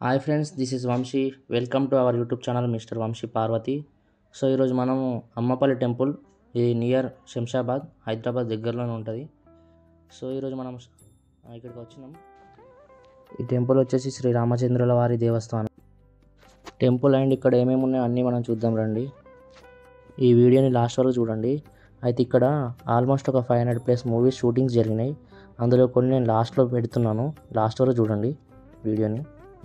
hi friends this is Vamsi welcome to our YouTube channel mister Vamsi Parvathi so ఈరోజు మనము Ammapalli temple ఇది near Shamshabad Hyderabad దగ్గరలోనే ఉంటుంది సో ఈరోజు మనం ఆ, ఇక్కడికి వచ్చినాం ఈ టెంపుల్ వచ్చేసి శ్రీ రామచంద్రుల వారి దేవస్థానం టెంపుల్ అండ్ ఇక్కడ ఏమేమి ఉన్నాయో అన్నీ మనం చూద్దాం రండి ఈ వీడియోని లాస్ట్ వరకు చూడండి అయితే ఇక్కడ ఆల్మోస్ట్ ఒక five hundred plus movies shootings జరిగినాయి అందులో కొన్ని నేను లాస్ట్లో పెడుతున్నాను లాస్ట్ వరకు చూడండి వీడియోని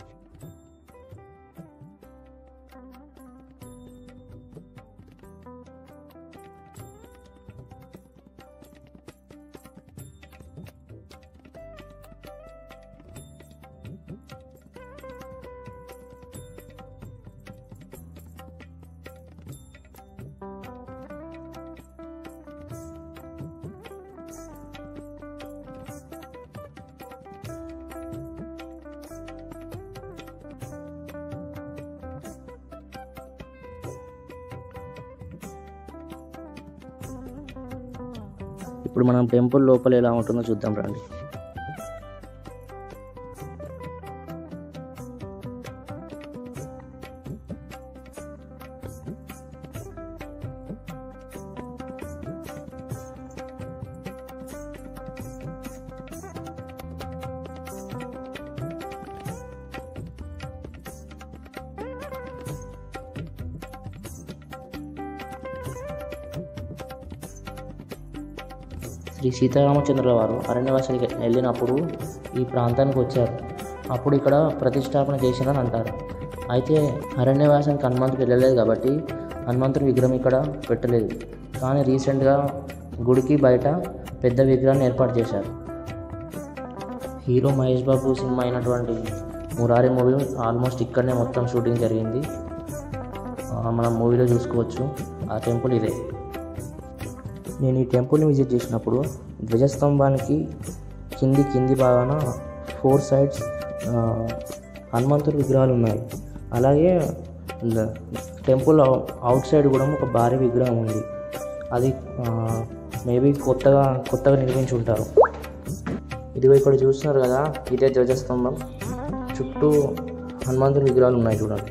ఇప్పుడు మనం టెంపుల్ లోపల ఎలా ఉంటుందో చూద్దాం రండి శ్రీ సీతారామచంద్రుల వారు అరణ్యవాసానికి వెళ్ళినప్పుడు ఈ ప్రాంతానికి వచ్చారు అప్పుడు ఇక్కడ ప్రతిష్టాపన చేసిరని అంటారు అయితే అరణ్యవాసానికి హనుమంతుడు వెళ్ళలేదు కాబట్టి హనుమంతుడి విగ్రహం ఇక్కడ పెట్టలేదు కానీ రీసెంట్గా గుడికి బయట పెద్ద విగ్రహాన్ని ఏర్పాటు చేశారు హీరో మహేష్ బాబు సినిమా అయినటువంటి మురారి మూవీ ఆల్మోస్ట్ ఇక్కడనే మొత్తం షూటింగ్ జరిగింది ఆ, మనం మూవీలో చూసుకోవచ్చు ఆ టెంపుల్ ఇదే నేను ఈ టెంపుల్ని విజిట్ చేసినప్పుడు ధ్వజస్తంభానికి కింది కింది భాగాన ఫోర్ సైడ్స్ హనుమంతుడి విగ్రహాలు ఉన్నాయి అలాగే ల- టెంపుల్ అవు- అవుట్ సైడ్ కూడా ఒక భారీ విగ్రహం ఉంది అది మేబీ కొత్తగా కొత్తగా నిర్మించి ఉంటారు ఇదిగో ఇక్కడ చూస్తున్నారు కదా ఇదే ధ్వజస్తంభం చుట్టూ హనుమంతుడి విగ్రహాలు ఉన్నాయి చూడండి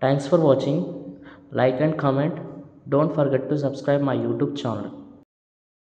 thanks for watching like and comment don't forget to subscribe my YouTube channel